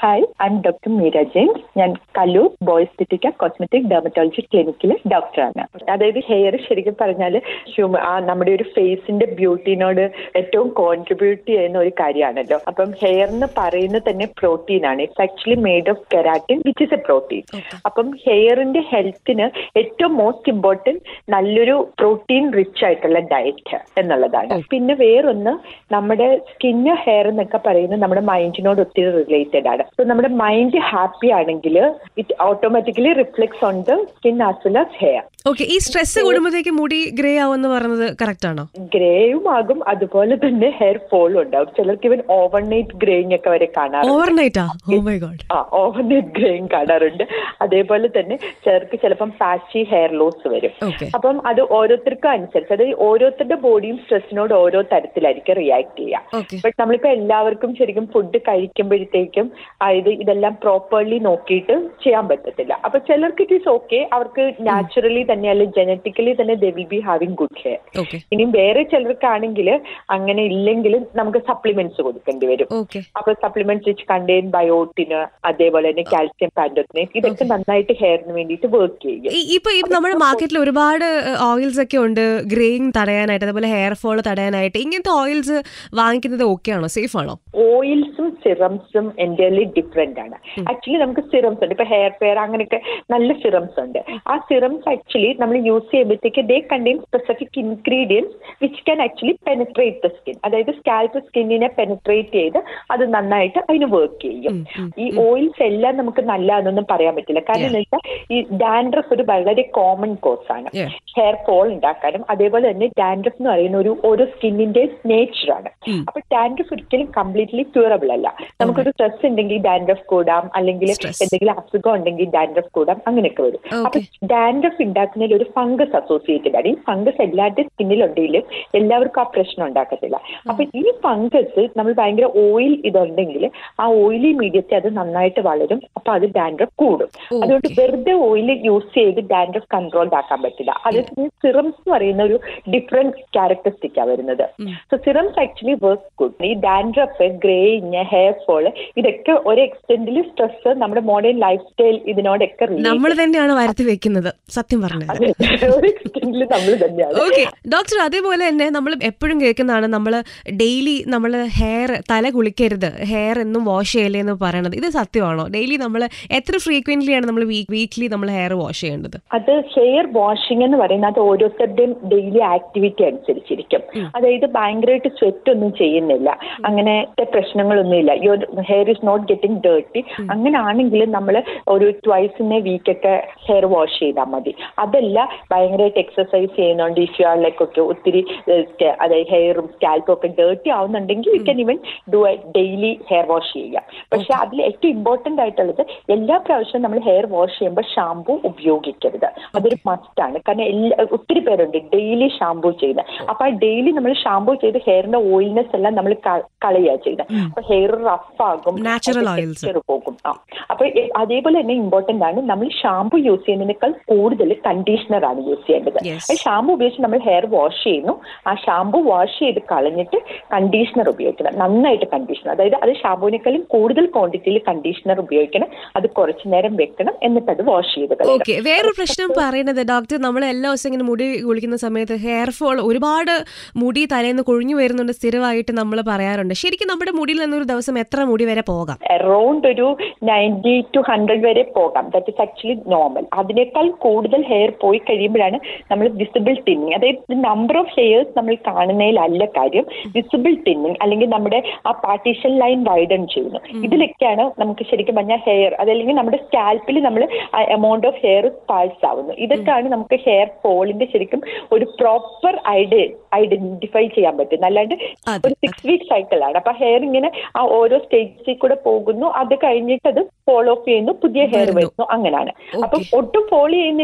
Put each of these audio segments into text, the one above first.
Hi I am doctor Meera James ഞാൻ കല്ലൂർ ബോയ്സ് തിറ്റിക്ക കോസ്മെറ്റിക് ഡെർമറ്റോളജി ക്ലിനിക്കിലെ ഡോക്ടറാണ് അതായത് ഹെയർ ശരിക്കും പറഞ്ഞാൽ ആ നമ്മുടെ ഒരു ഫേസിന്റെ ബ്യൂട്ടിനോട് ഏറ്റവും കോൺട്രിബ്യൂട്ട് ചെയ്യുന്ന ഒരു കാര്യമാണല്ലോ അപ്പം ഹെയർ എന്ന് പറയുന്നത് തന്നെ പ്രോട്ടീൻ ആണ് it's actually made of keratin which is a protein അപ്പം ഹെയറിന്റെ ഹെൽത്തിന് ഏറ്റവും മോസ്റ്റ് ഇമ്പോർട്ടൻറ്റ് നല്ലൊരു പ്രോട്ടീൻ റിച്ച് ആയിട്ടുള്ള ഡയറ്റ് എന്നുള്ളതാണ് പിന്നെ വേറൊന്ന് നമ്മുടെ സ്കിന്ന് ഹെയർ എന്നൊക്കെ പറയുന്നത് നമ്മുടെ മൈൻഡിനോട് ഒത്തിരി റിലേറ്റഡ് ആണ് സോ നമ്മുടെ മൈൻഡ് ഹാപ്പി ആണെങ്കിൽ it automatically reflects on the skin as well as hair okay ഈ സ്ട്രെസ് കൂടുമ്പോഴത്തേക്ക് മുടി ഗ്രേ ആവുമെന്ന് പറഞ്ഞത് കറക്റ്റ് ആണോ ഗ്രേയും ആകും അതുപോലെ തന്നെ ഹെയർ ഫോളും ഉണ്ടാവും ചിലർക്ക് ഇവൻ ഓവർനൈറ്റ് ഗ്രേയിങ് ഒക്കെ വരെ കാണാറുണ്ട് ഓവർനൈറ്റാ ഓ മൈ ഗോഡ് ആ ഓവർനൈറ്റ് ഗ്രേയും കാണാറുണ്ട് അതേപോലെ തന്നെ ചിലർക്ക് ചിലപ്പം പാച്ചി ഹെയർ ലോസ് വരും ഓക്കെ അപ്പം അത് ഓരോരുത്തർക്കും അനുസരിച്ച് അതായത് ഓരോരുത്തരുടെ ബോഡിയും സ്ട്രെസ്സിനോട് ഓരോ തരത്തിലായിരിക്കും റിയാക്ട് ചെയ്യുക ഓക്കെ ബട്ട് നമ്മളിപ്പോ എല്ലാവർക്കും ശരിക്കും ഫുഡ് കഴിക്കുമ്പോഴത്തേക്കും അതായത് ഇതെല്ലാം പ്രോപ്പർലി നോക്കിയിട്ട് ചെയ്യാൻ പറ്റത്തില്ല അപ്പൊ ചിലർക്ക് ഇറ്റ് ഈസ് ഓക്കെ അവർക്ക് നാച്ചുറലി തന്നെ അല്ലെങ്കിൽ ജനറ്റിക്കലി തന്നെ they will be having good hair okay ഇനിയും വേറെ ചിലർക്കാണെങ്കിൽ അങ്ങനെ ഇല്ലെങ്കിൽ നമുക്ക് സപ്ലിമെന്റ്സ് കൊടുക്കേണ്ടി വരും ഓക്കെ അപ്പൊ സപ്ലിമെന്റ്സ് വിച്ച് കണ്ടെയ്ൻ ബയോട്ടിന് അതേപോലെ തന്നെ കാൽസ്യം പാൻഡോത്തിനേറ്റ് ഇതൊക്കെ നന്നായിട്ട് ഹെയറിന് വേണ്ടിയിട്ട് വർക്ക് ചെയ്യും ഇപ്പൊ ഈ നമ്മുടെ മാർക്കറ്റിൽ ഒരുപാട് ഓയിൽസ് ഒക്കെ ഉണ്ട് ഗ്രേയിങ് തടയാനായിട്ട് അതേപോലെ ഹെയർ ഫോൾ തടയാനായിട്ട് ഇങ്ങനത്തെ ഓയിൽസ് വാങ്ങിക്കുന്നത് ഓക്കെ ആണോ സേഫ് ആണോ ഓയിൽസും സിറംസും എൻ്റയർലി ഡിഫറെന്റ് ആണ് ആക്ച്വലി നമുക്ക് സിറംസ് ഉണ്ട് ഇപ്പൊ ഹെയർ ഫെയർ അങ്ങനെയൊക്കെ നല്ല സിറംസ് ഉണ്ട് ആ സിറംസ് ആക്ച്വലി നമ്മൾ യൂസ് ചെയ്യുമ്പോഴത്തേക്ക് they contain specific ingredients which can actually penetrate the skin അതായത് സ്കാൽപ്പ് സ്കിന്നിനെ പെനിട്രേറ്റ് ചെയ്ത് അത് നന്നായിട്ട് അതിന് വർക്ക് ചെയ്യും ഈ ഓയിൽസ് എല്ലാം നമുക്ക് നല്ലതെന്നൊന്നും പറയാൻ പറ്റില്ല കാരണം എന്ന് വെച്ചാൽ ഈ ഡാൻഡ്രഫ് ഒരു വളരെ കോമൺ കോസ് ആണ് Yeah. ഹെയർ ഫോൾ ഉണ്ടാക്കാനും അതേപോലെ തന്നെ ഡാൻഡ്രഫ് എന്ന് പറയുന്ന ഒരു ഓരോ സ്കിന്നിന്റെ നേച്ചറാണ് അപ്പൊ ഡാൻഡ്രഫ് ഒരിക്കലും കംപ്ലീറ്റ്ലി ക്യൂറബിൾ അല്ല നമുക്കൊരു സ്ട്രെസ് ഉണ്ടെങ്കിൽ ഡാൻഡ്രഫ് കൂടാം അല്ലെങ്കിൽ Stress. എന്തെങ്കിലും അസുഖം ഉണ്ടെങ്കിൽ ഡാൻഡ്രഫ് കൂടാം അങ്ങനെയൊക്കെ വരും അപ്പൊ Okay. ഡാൻഡ്രഫ് ഉണ്ടാക്കുന്നതിൽ ഒരു ഫംഗസ് അസോസിയേറ്റഡ് ആണ് ഈ ഫംഗസ് എല്ലാവരുടെ സ്കിന്നിലുണ്ടെങ്കിലും എല്ലാവർക്കും ആ പ്രശ്നം ഉണ്ടാക്കത്തില്ല അപ്പൊ ഈ ഫംഗസ് നമ്മൾ ഭയങ്കര ഓയിൽ ഇതുണ്ടെങ്കിൽ ആ ഓയിലി മീഡിയത്തെ അത് നന്നായിട്ട് വളരും അപ്പൊ അത് ഡാൻഡ്രഫ് കൂടും അതുകൊണ്ട് വെറുതെ ഓയിൽ യൂസ് ചെയ്ത് ഡാൻഡ്രഫ് കൺട്രോൾഡ് ആക്കാൻ പറ്റില്ല അതേസമയം സിറംസ് എന്ന് പറയുന്ന ഒരു ഡിഫറെന്റ് ക്യാരക്ടറിസ്റ്റിക്കാണ് വരുന്നത് so serums actually work good ഈ ഡാൻഡ്രഫ് ഗ്രേയിങ് ഹെയർ ഫോൾ ഇതൊക്കെ ഒരു എക്സ്റ്റെൻഡിൽ സ്ട്രെസ് നമ്മുടെ മോഡേൺ ലൈഫ് സ്റ്റൈൽ ഇതിനോടൊക്കെ നമ്മൾ തന്നെയാണ് വരുത്തി വെക്കുന്നത് സത്യം പറഞ്ഞത് related. ഒരു എക്സ്റ്റെൻഡിൽ നമ്മൾ തന്നെയാണ് ഓക്കെ ഡോക്ടർ അതേപോലെ തന്നെ നമ്മൾ എപ്പോഴും കേൾക്കുന്നതാണ് നമ്മൾ ഡെയിലി നമ്മൾ ഹെയർ തല കുളിക്കരുത് ഹെയർ എന്നും വാഷ് ചെയ്യല്ലേ എന്ന് പറയണത് ഇത് സത്യമാണോ ഡെയിലി നമ്മൾ എത്ര ഫ്രീക്വന്റ്ലി ആണ് നമ്മൾ വീക്ക്ലി നമ്മൾ ഹെയർ വാഷ് ചെയ്യേണ്ടത് അത് ഹെയർ വാഷിംഗ് എന്ന് പറയുന്നത് അത് ഓരോരുത്തരുടെയും ഡെയിലി ആക്ടിവിറ്റി അനുസരിച്ചിരിക്കും അതായത് ഭയങ്കരമായിട്ട് സ്വെറ്റ് ഒന്നും ചെയ്യുന്നില്ല അങ്ങനത്തെ പ്രശ്നങ്ങളൊന്നുമില്ല your hair is not getting dirty അങ്ങനെ ആണെങ്കിൽ നമ്മൾ ഒരു ട്വൈസ് ഇൻ എ വീക്ക് ഒക്കെ ഹെയർ വാഷ് ചെയ്താൽ മതി അതല്ല ഭയങ്കരമായിട്ട് എക്സസൈസ് ചെയ്യുന്നുണ്ട് ഇഫ് യു ആർ ലൈക്ക് ഒക്കെ ഒത്തിരി ഏഹ്, സ്ക- അതായത് ഹെയറും സ്കാൽപ്പും ഒക്കെ ഡേർട്ടി ആവുന്നുണ്ടെങ്കിൽ you can even do a daily hair wash ചെയ്യുക പക്ഷെ അതിൽ ഏറ്റവും ഇമ്പോർട്ടന്റ് ആയിട്ടുള്ളത് എല്ലാ പ്രാവശ്യവും നമ്മൾ ഹെയർ വാഷ് ചെയ്യുമ്പോൾ ഷാമ്പു ഉപയോഗിക്കരുത് അതൊരു മസ്റ്റ് ആണ് കാരണം എല്ലാ ഒത്തിരി പേരുണ്ട് ഡെയിലി ഷാമ്പു ചെയ്യുന്നത് അപ്പൊ ആ ഡെയിലി നമ്മൾ ഷാമ്പു ചെയ്ത് ഹെയറിന്റെ ഓയിൽനെസ് എല്ലാം നമ്മൾ കളയുക ചെയ്യുന്നത് അപ്പൊ ഹെയർ റഫ് ആകും Natural അതിന്റെ oils. texture പോകും ആ അപ്പൊ എ- അതേപോലെ തന്നെ ഇമ്പോർട്ടന്റ് ആണ് നമ്മൾ ഷാമ്പു യൂസ് ചെയ്യുന്നതിനേക്കാൾ കൂടുതൽ കണ്ടീഷണർ ആണ് യൂസ് ചെയ്യേണ്ടത് Yes. ഷാമ്പു ഉപയോഗിച്ച് നമ്മൾ ഹെയർ വാഷ് ചെയ്യുന്നു ആ ഷാമ്പു വാഷ് ചെയ്ത് കളഞ്ഞിട്ട് കണ്ടീഷണർ ഉപയോഗിക്കണം നന്നായിട്ട് കണ്ടീഷണർ അതായത് അത് ഷാമ്പുവിനേക്കാളും കൂടുതൽ ക്വാണ്ടിറ്റിയിൽ കണ്ടീഷണർ ഉപയോഗിക്കണം അത് കുറച്ചു നേരം വെക്കണം എന്നിട്ട് അത് വാഷ് ചെയ്ത് കളയണം ഓക്കെ വേറൊരു പ്രശ്നം പറയുന്നത് ഡോക്ടർ നമ്മൾ എല്ലാ ദിവസവും ഇങ്ങനെ മുടി കുളിക്കുന്ന സമയത്ത് ഹെയർ ഫോൾ ഒരുപാട് മുടി തലേന്ന് കൊഴിഞ്ഞു വരുന്നുണ്ട് സ്ഥിരമായിട്ട് നമ്മൾ പറയാറുണ്ട് ശരിക്കും നമ്മുടെ മുടിയിൽ നിന്നൊരു ദിവസം എത്ര മുടി വരെ പോകാം അറൌണ്ട് ഒരു നയൻറ്റി ടു ഹൺഡ്രഡ് വരെ പോകാം ദാറ്റ് ഇസ് ആക്ച്വലി നോർമൽ അതിനേക്കാൾ കൂടുതൽ ഹെയർ പോയി കഴിയുമ്പോഴാണ് നമ്മൾ വിസിബിൾ ടിന്നിങ് അതായത് നമ്പർ ഓഫ് ഹെയർസ് നമ്മൾ കാണുന്നതിലല്ല കാര്യം വിസിബിൾ ടിന്നിങ് അല്ലെങ്കിൽ നമ്മുടെ ആ പാർട്ടീഷൻ ലൈൻ വൈഡൻ ചെയ്യുന്നു ഇതിലൊക്കെയാണ് നമുക്ക് ശരിക്കും പറഞ്ഞാൽ ഹെയർ അതല്ലെങ്കിൽ നമ്മുടെ സ്കാൽപ്പിൽ നമ്മൾ എമൗണ്ട് ഓഫ് ഹെയർ സ്പാൾസ് ആവുന്നു ഇതൊക്കെയാണ് നമുക്ക് ഹെയർ ഫോളിന്റെ ശരിക്കും ഒരു പ്രോപ്പർ ഐഡി ഐഡന്റിഫൈ ചെയ്യാൻ പറ്റുന്നത് അല്ലാണ്ട് അതെ, ഒരു സിക്സ് വീക്ക് സൈക്കിളാണ് അപ്പൊ ഹെയർ ഇങ്ങനെ ആ ഓരോ സ്റ്റേജിൽ കൂടെ പോകുന്നു അത് കഴിഞ്ഞിട്ട് അത് ഫോളോ ഓഫ് ചെയ്യുന്നു പുതിയ ഹെയർ വരുന്നു. വരുന്നു അങ്ങനെയാണ് അപ്പൊ Okay. ഒട്ടും ഫോളോ ചെയ്യുന്നില്ലെങ്കിൽ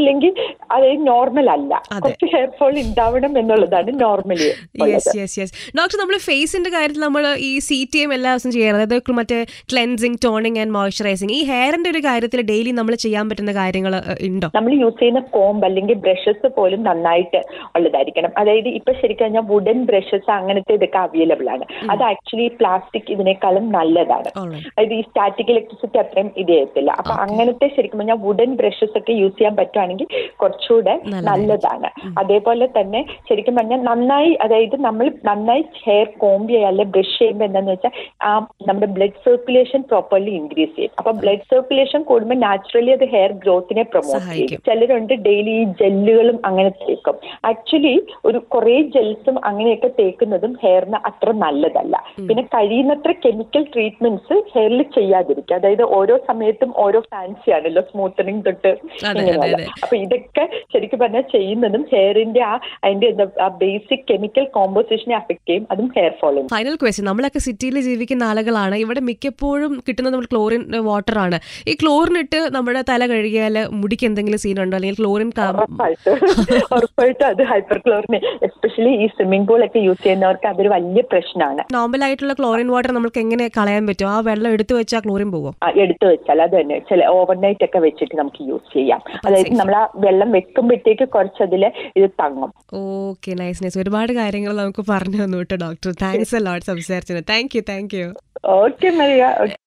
അതായത് നോർമൽ അല്ല അതെ. കുറച്ച് ഹെയർ ഫോൾ ഉണ്ടാവണം എന്നുള്ളതാണ് normally yes yes yes doctor നമ്മൾ ഫേസിന്റെ കാര്യത്തിൽ നമ്മൾ ഈ സി ടി എം എല്ലാ ദിവസവും ചെയ്യാറ് അതായത് മറ്റേ ക്ലെൻസിങ് ടോണിങ് ആൻഡ് മോയ്സ്ചറൈസിങ് ഈ ഹെയറിന്റെ ഒരു കാര്യത്തിൽ ഡെയിലി നമ്മൾ ചെയ്യാൻ പറ്റുന്ന കാര്യങ്ങൾ ഉണ്ടോ നമ്മൾ യൂസ് ചെയ്യുന്ന കോംബ് അല്ലെങ്കിൽ ബ്രഷസ് പോലും നന്നായിട്ട് ഉള്ളതായിരിക്കണം അതായത് ഇപ്പൊ ശരിക്കും പറഞ്ഞാൽ വുഡൻ ബ്രഷസ് അങ്ങനത്തെ ഇതൊക്കെ അവൈലബിൾ ആണ് അത് ആക്ച്വലി പ്ലാസ്റ്റിക് ഇതിനേക്കാളും നല്ലതാണ് Alright. അതായത് ഈ സ്റ്റാറ്റിക് ഇലക്ട്രിസിറ്റി അത്രയും ഇത് ചെയ്യത്തില്ല അപ്പൊ അങ്ങനത്തെ ശരിക്കും പറഞ്ഞാൽ വുഡൻ ബ്രഷസ് ഒക്കെ യൂസ് ചെയ്യാൻ പറ്റുവാണെങ്കിൽ കുറച്ചുകൂടെ നല്ലതാണ് അതേപോലെ തന്നെ ശരിക്കും പറഞ്ഞാൽ നന്നായി അതായത് നമ്മൾ നന്നായി ഹെയർ കോംബ് ചെയ്യുക അല്ലെ ബ്രഷ് ചെയ്യുമ്പോൾ എന്താണെന്ന് വെച്ചാൽ ആ നമ്മുടെ ബ്ലഡ് സർക്കുലേഷൻ പ്രോപ്പർലി ഇൻക്രീസ് ചെയ്യും അപ്പൊ ബ്ലഡ് സർക്കുലേഷൻ കൂടുമ്പോൾ നാച്ചുറലി അത് ഹെയർ ഗ്രോത്തിനെ പ്രൊമോട്ട് സഹായിക്കും. ചെയ്യും ചിലരുണ്ട് ഡെയിലി ഈ ജെല്ലുകളും അങ്ങനെ തേക്കും ആക്ച്വലി ഒരു കുറെ ജെൽസും അങ്ങനെയൊക്കെ തേക്കുന്നതും ഹെയറിന് അത്ര നല്ലതല്ല പിന്നെ കഴിയുന്നത്ര കെമിക്കൽ ട്രീറ്റ്മെന്റ്സ് ഹെയറിൽ ചെയ്യാതിരിക്കുക അതായത് ഓരോ സമയത്തും ഓരോ ഫാൻസി ആണല്ലോ സ്മൂത്തനിങ് തൊട്ട് അതെ, ഇങ്ങനെയുള്ള അതെ. അപ്പൊ ഇതൊക്കെ ശരിക്കും പറഞ്ഞാൽ ചെയ്യുന്നതും ഹെയറിന്റെ ആ അതിന്റെ എന്താ ആ ബേസിക് കെമിക്കൽ കോമ്പോസിഷനെ അഫക്ട് ചെയ്യും അതും ഹെയർ ഫോളും ഫൈനൽ ക്വസ്റ്റ്യൻ നമ്മളൊക്കെ സിറ്റിയിൽ ജീവിക്കുന്ന ആളുകളാണ് ഇവിടെ മിക്കപ്പോഴും കിട്ടുന്നത് നമ്മൾ ക്ലോറിൻ വാട്ടർ ആണ് ഈ ക്ലോറിൻ ഇട്ട് നമ്മുടെ തല കഴുകിയാൽ മുടിക്ക് എന്തെങ്കിലും സീൻ ഉണ്ടോ അല്ലെങ്കിൽ ക്ലോറിൻ ക- ഉറപ്പായിട്ട് ഉറപ്പായിട്ട് അത് ഹൈപ്പർ ക്ലോറിന് എസ്പെഷ്യലി ഈ സ്വിമ്മിംഗ് പൂൾ ഒക്കെ യൂസ് ചെയ്യുന്നവർക്ക് അതൊരു വലിയ പ്രശ്നമാണ് നോർമൽ ആയിട്ടുള്ള ക്ലോറിൻ വാട്ടർ നമുക്ക് എങ്ങനെ കളയാൻ പറ്റും ആ വെള്ളം എടുത്തു വെച്ചാൽ ക്ലോറിൻ പോകും ആ, എടുത്തു വെച്ചാൽ അത് തന്നെ ചില ഓവർനൈറ്റ് ഒക്കെ വെച്ചിട്ട് നമുക്ക് യൂസ് ചെയ്യാം അതായത് നമ്മൾ ആ വെള്ളം വെക്കുമ്പോഴത്തേക്ക് കുറച്ചതില് ഇത് തങ്ങും ഓക്കെ നൈസ് നൈസ് ഒരുപാട് കാര്യങ്ങൾ നമുക്ക് പറഞ്ഞു തന്നു കേട്ടോ ഡോക്ടർ താങ്ക്സ് എ ലോട്ട് സംസാരിച്ചത് thank you thank you okay Maria